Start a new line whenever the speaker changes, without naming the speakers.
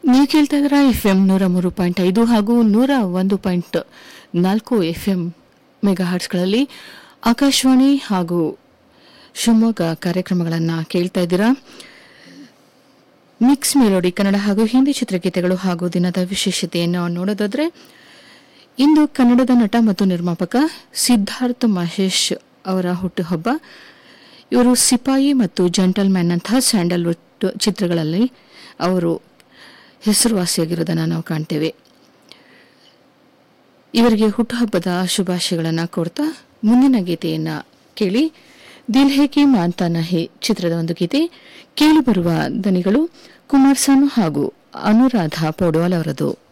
ನೀವು ಕೇಳ್ತಾ ಇದ್ದೀರಾ ಎಫ್ ಎಂ ನೂರ ಮೂರು ಪಾಯಿಂಟ್ ಐದು ಹಾಗೂ ನೂರ ಒಂದು ಪಾಯಿಂಟ್ ನಾಲ್ಕು ಎಫ್ ಎಂ ಮೆಗಾ ಹಾರ್ಟ್ಸ್ಗಳಲ್ಲಿ ಆಕಾಶವಾಣಿ ಹಾಗೂ ಶಿವಮೊಗ್ಗ ಕಾರ್ಯಕ್ರಮಗಳನ್ನು ಕೇಳ್ತಾ ಇದ್ದೀರಾ ಮಿಕ್ಸ್ ಮೆಲೋಡಿ ಕನ್ನಡ ಹಾಗೂ ಹಿಂದಿ ಚಿತ್ರಗೀತೆಗಳು ಹಾಗೂ ದಿನದ ವಿಶೇಷತೆಯನ್ನು ನೋಡೋದಾದ್ರೆ ಇಂದು ಕನ್ನಡದ ನಟ ಮತ್ತು ನಿರ್ಮಾಪಕ ಸಿದ್ಧಾರ್ಥ್ ಮಹೇಶ್ ಅವರ ಹುಟ್ಟುಹಬ್ಬ ಇವರು ಸಿಪಾಯಿ ಮತ್ತು ಜಂಟಲ್ಮ್ಯಾನ್ ಅಂತಹ ಸ್ಯಾಂಡಲ್ವುಡ್ ಚಿತ್ರಗಳಲ್ಲಿ ಅವರು ಹೆಸರುವಾಸಿಯಾಗಿರೋದನ್ನು ನಾವು ಕಾಣ್ತೇವೆ ಇವರಿಗೆ ಹುಟ್ಟುಹಬ್ಬದ ಶುಭಾಶಯಗಳನ್ನು ಕೋರ್ತಾ ಮುಂದಿನ ಗೀತೆಯನ್ನ ಕೇಳಿ ದಿಲ್ ಹೇ ಕಿ ಮಾನ್ತಾ ನಹೆ ಚಿತ್ರದ ಒಂದು ಗೀತೆ ಕೇಳಿಬರುವ ದನಿಗಳು ಕುಮಾರ್ ಸಾನು ಹಾಗೂ ಅನುರಾಧ ಪೌಡ್ವಾಲ್ ಅವರದು